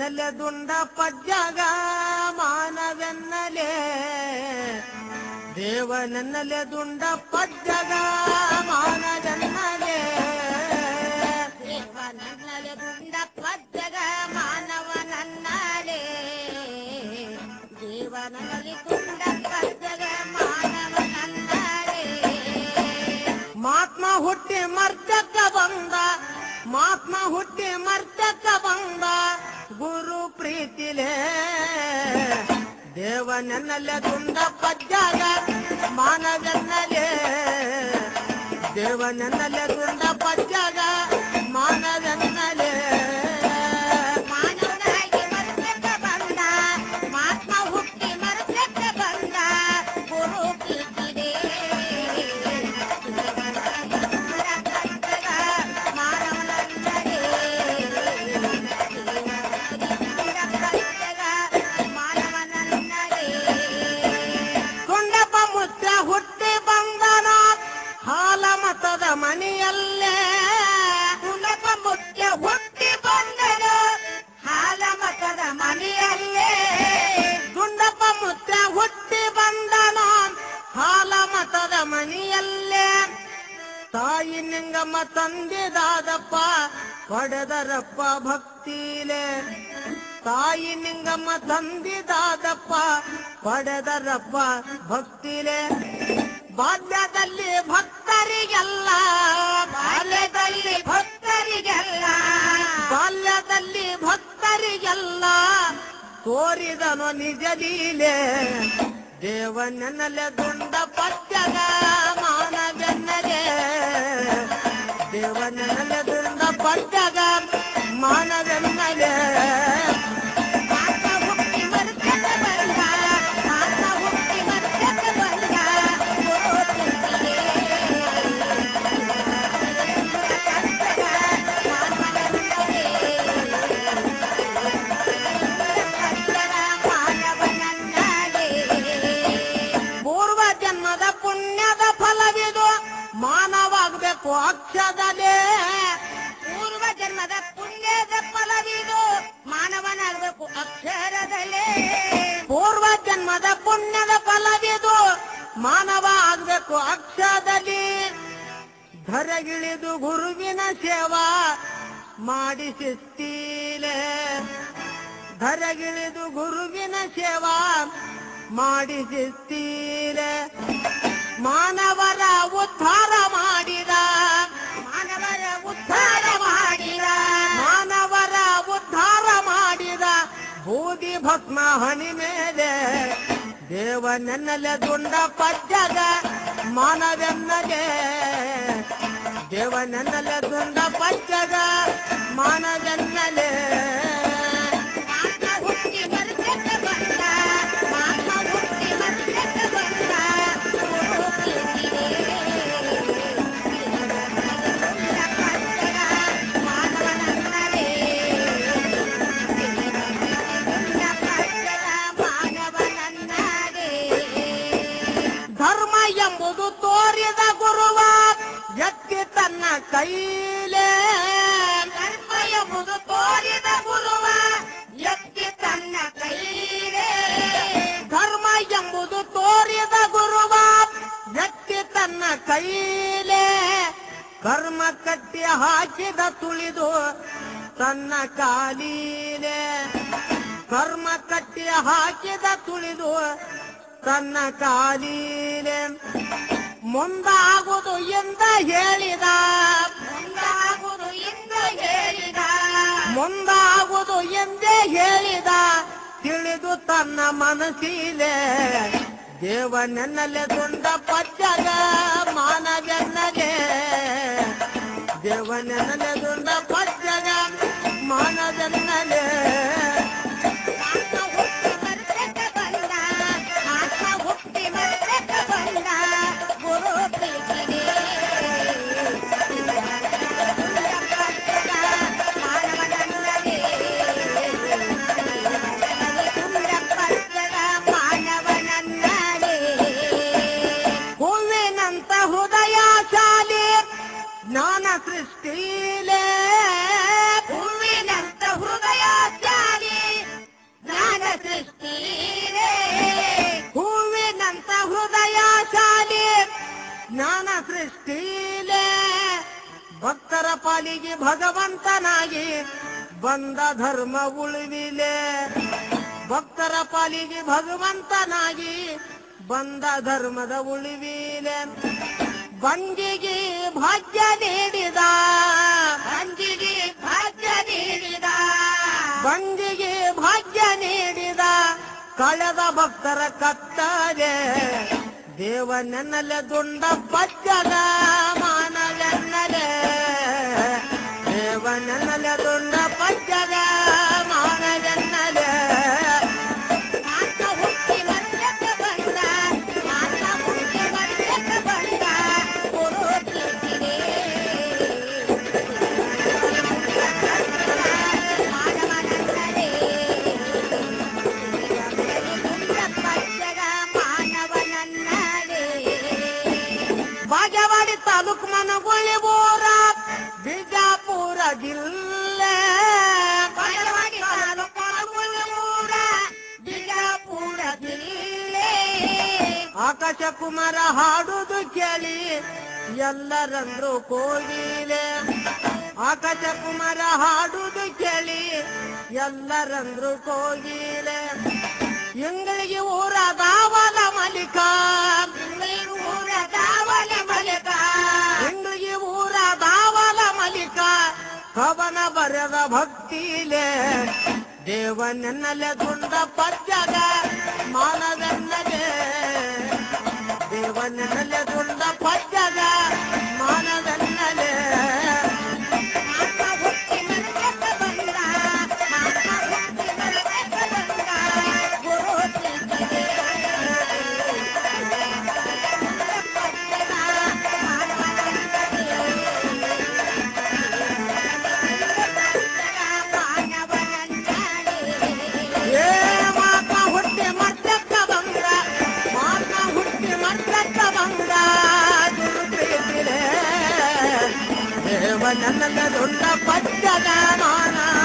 ದೇವನೆನ್ನಲೆ ದುಂಡ ಪಜ್ಜಗ ಮಾನವೆನ್ನಲೆ ದೇವನೆನ್ನಲೆ ದುಂಡ ಪಜ್ಜಗ ಮಾನವೆನ್ನಲೆ ದೇವನನ್ನಲೆ ದುಂಡ ಪಜ್ಜಗ ಮಾನವನನ್ನಲೆ ದೇವನಲ್ಲಿ ದುಂಡ ಪಜ್ಜಗ ಮಾನವನನ್ನಲೆ ಮಾತ್ಮ ಹುಟ್ಟಿ ಮರ್ತಕ್ಕ ಬಂದ ಮಾತ್ಮ ಹುಟ್ಟಿ ಮರ್ತಕ್ಕ ಬಂದ ಗುರು ಪ್ರೀತಿಲೇ ದೇವನೆನ್ನಲೆ ದುಂಡ ಪಜ್ಜಾಗ ಮಾನವೆನ್ನಲೆ ದೇವನೆನ್ನಲೆ ದುಂಡ ಪಜ್ಜಾಗ ಮಾನವೆನ್ನಲೆ ಮಾನವನಾಗಿ ಮರ್ತಕ್ಕ ಬಂದ ಮಾತ್ಮ ಹುಟ್ಟಿ ಮರ್ತಕ್ಕ ಬಂದ ಗುರು ಪ್ರೀತಿದೆ ಮಾನವನನ್ನಲೆ ಮಾನವನನ್ನಲೆ ಕೊಂಡಪ್ಪ ಮುಚ್ಚ ಹುಟ್ಟಿ ಬಂದನ ಹಾಲ ಮತದ ಮನೆಯಲ್ಲೇ ಕುಲಪ ಮುಖ್ಯ ಹುಟ್ಟಿ ಬಂದನು ಹಾಲ ಮತದ ಮನೆಯಲ್ಲೇ ಗುಂಡಪ್ಪ ಮುಚ್ಚ ಹುಟ್ಟಿ ಬಂದನ ಹಾಲ ಮತದ ಮನೆಯಲ್ಲೇ ತಾಯಿ ನಿಂಗಮ್ಮ ತಂದಿದಾದಪ್ಪ ಪಡೆದರಪ್ಪ ಭಕ್ತಿಲೇ ತಾಯಿ ನಿಂಗಮ್ಮ ತಂದಿದಾದಪ್ಪ ಪಡೆದರಪ್ಪ ಭಕ್ತಿಲೇ ಬಾಲ್ಯದಲ್ಲಿ ಭಕ್ತರಿಗೆಲ್ಲ ಬಾಲ್ಯದಲ್ಲಿ ಭಕ್ತರಿಗೆಲ್ಲ ಬಾಲ್ಯದಲ್ಲಿ ಭಕ್ತರಿಗೆಲ್ಲ ತೋರಿದನು ನಿಜ ಲೀಲೆ ದೇವನೆನ್ನಲೆ ದುಂಡ ಪತ್ಯಗ ಮಾನವೆನ್ನಲೆ ದೇವನೆನ್ನಲೆ ದುಂಡ ಪತ್ಯಗ ಮಾನವೆನ್ನಲೆ ಮಾತ ಹುಟ್ಟಿ ಮರ್ತಕ ಬಂದ ಮಾತ ಹುಟ್ಟಿ ಮರ್ತಕ ಬಂದ ಗುರು ಪ್ರೀತಿಗೆ ಪೂರ್ವ ಜನ್ಮದ ಪುಣ್ಯದ ಫಲವಿದು ಮಾನವಾಗಬೇಕು ಅಕ್ಷದಲೇ ಪೂರ್ವ ಜನ್ಮದ ಪುಣ್ಯದ ಫಲವಿದು ಮಾನವನಾಗಬೇಕು ಅಕ್ಷರದಲ್ಲೇ ಪೂರ್ವ ಜನ್ಮದ ಪುಣ್ಯದ ಫಲವಿದು ಮಾನವ ಆಗ್ಬೇಕು ಅಕ್ಷದಲ್ಲಿ ಧರೆಗಿಳಿದು ಗುರುವಿನ ಸೇವಾ ಮಾಡಿಸಿಸ್ತೀಲೆ ಧರೆಗಿಳಿದು ಗುರುವಿನ ಸೇವಾ ಮಾಡಿಸಿಸ್ತೀಲೆ ಮಾನವರ ಉದ್ಧಾರ ಮಾಡಿದ ಮಾನವರ ಉದ್ಧಾರ ಮಾಡಿದ ಮಾನವರ ಉದ್ಧಾರ ಮಾಡಿದ ಬೂದಿ ಭಸ್ಮ ಹಣಿ ಮೇಲೆ ದೇವನೆನ್ನಲೆ ದುಂಡ ಪಜ್ಜಗ ಮಾನವೆನ್ನಲೆ ದೇವನೆನ್ನಲೆ ದುಂಡ ಪಜ್ಜಗ ಮಾನವೆನ್ನಲೆ ಮಾತ ಹುಟ್ಟಿ ಮರ್ತಕ ಬಂದ ಮಾತ ಹುಟ್ಟಿ ಮರ್ತಕ ಬಂದ ಗುರು ಪ್ರೀತಿಗೆ ಮಾನವನನ್ನಲೇ ಮಾನವನನ್ನಲೇ ಧರ್ಮ ಎಂಬುದು ತೋರಿದ ಗುರುವ ಎತ್ತಿ ತನ್ನ ಕೈಲೇ ಧರ್ಮ ಎಂಬುದು ತೋರಿದ ಗುರುವ ಎತ್ತಿ ತನ್ನ ಕೈಲೇ ಧರ್ಮ ಎಂಬುದು ತೋರಿದ ಗುರುವ ಎತ್ತಿ ತನ್ನ ಕೈಲೇ ಕರ್ಮ ಕಟ್ಟಿ ಹಾಕಿದ ತುಳಿದು ತನ್ನ ಕಾಲೀಲೆ ಕರ್ಮ ಕಟ್ಟಿ ಹಾಕಿದ ತುಳಿದು ತನ್ನ ಕಾಲೀಲೆ ಮುಂದಾಗುವುದು ಎಂದ ಹೇಳಿದ ಮುಂದಾಗುವುದು ಎಂದು ಹೇಳಿದ ಮುಂದಾಗುವುದು ಎಂದೇ ಹೇಳಿದ ತಿಳಿದು ತನ್ನ ಮನಸ್ಸಿಲೆ ದೇವನೆನ್ನಲೆ ದುಂಡ ಪಚ್ಚಗ ಮಾನವೆನ್ನಲೆ ದೇವನೆನ್ನಲೆ ದುಂಡ ಪಚ್ಚಗ ಮಾನವೆನ್ನಲೆ ಆತ್ಮ ಹುಟ್ಟಿ ಮರ್ತಕ ಬಂದ ಆತ್ಮ ಹುಟ್ಟಿ ಮರ್ತಕ ಬಂದ ಗುರು ಪ್ರೀತಿಗೆ ಮಾನವನನ್ನಲೇ ಮಾನವನನ್ನಲೇ ಹೂವಿನಂತ ಹೃದಯಶಾಲಿ ಜ್ಞಾನ ಸೃಷ್ಟಿಲೇ ಹೂವಿನಂತ ಹೃದಯ ತ್ಯಾಗಿ ಭಕ್ತರ ಪಾಲಿಗೆ ಭಗವಂತನಾಗಿ ಬಂದ ಧರ್ಮ ಉಳಿವಿಲೆ ಭಕ್ತರ ಪಾಲಿಗೆ ಭಗವಂತನಾಗಿ ಬಂದ ಧರ್ಮದ ಉಳಿವಿಲೆ ಬಂಜಿಗೆ ಭಾಗ್ಯ ನೀಡಿದ ಅಂಜಿಗೆ ಭಾಗ್ಯ ನೀಡಿದ ಬಂಜಿಗೆ ಭಾಗ್ಯ ನೀಡಿದ ಕಳೆದ ಭಕ್ತರ ಕತ್ತಲೆ ದೇವನೆನ್ನಲೆ ದುಂಡ ಪಚ್ಚದ ಮಾನವೆನ್ನಲೆ ದೇವನೆನ್ನಲೆ ದುಂಡ ಪಚ್ಚದ ಮಾನವೆನ್ನಲೆ ಮಾತ ಹುಟ್ಟಿ ಮರ್ಯಕ್ಕೆ ಬಂದ ಮಾತ ಹುಟ್ಟಿ ಮರ್ಯಕ್ಕೆ ಬಂದ ಗುರು ಕೀರ್ತಿಗೆ ಮಾನವನನ್ನದೇ ಪಚ್ಚಗ ಮಾನವನನ್ನದೇ ಬಾಗೇವಾಡಿ ತಾಲೂಕು ಮನಗುಳಿ ಊರ ಬಿಜಾಪುರ ಜಿಲ್ಲೆ ಬಾಗಲವಾಡಿ ತಾಲೂಕು ಊರ ಬಿಜಾಪುರ ಜಿಲ್ಲೆ ಆಕಾಶ ಕುಮಾರ ಹಾಡುದು ಕೇಳಿ ಎಲ್ಲರಂದ್ರು ಕೋಗಿಲೆ ಆಕಾಶ ಕುಮಾರ ಹಾಡುದು ಕೇಳಿ ಎಲ್ಲರಂದ್ರು ಕೋಗಿಲೆ ಎಂಗಳಿಗೆ ಊರ ದಾವಲ ಮಲಿಕ ಊರ ದಾವಲ ಮಲಕ ಎಂಗಳಿಗೆ ಊರ ದಾವಲ ಮಲಿಕ ಕವನ ಬರೆದ ಭಕ್ತಿಲೆ ದೇವನೆನ್ನಲೆ ದುಂಡ ಪಚ್ಚಗ ಮಾನವೆನ್ನಲೆ ದೇವನೆನ್ನಲೆ ದುಂಡ ಪಚ್ಚಗ ಮಾನವೆನ್ನಲೆ ಮಾತ ಹುಟ್ಟಿ ಮರಕ್ಕೆ ಬಂದ ಮಾತ ಹುಟ್ಟಿ ಮರಕ್ಕೆ ಬಂದ ಗುರು ಕೀರ್ತಿಗೆ ಪಚ್ಚಗ ಮಾನವನನ್ನದೇ ಏ ಮಾತ ಹುಟ್ಟಿ ಮಟ್ಟಕ್ಕ ಬಂದ ಮಾತ ಹುಟ್ಟಿ ಮಟ್ಟಕ್ಕ ಬಂದ ದುರ್ಪ್ರೀತಿಲೆ ದೇವನೆನ್ನಲೆ ದುಂಡ ಪಚ್ಚಗ ಮಾನ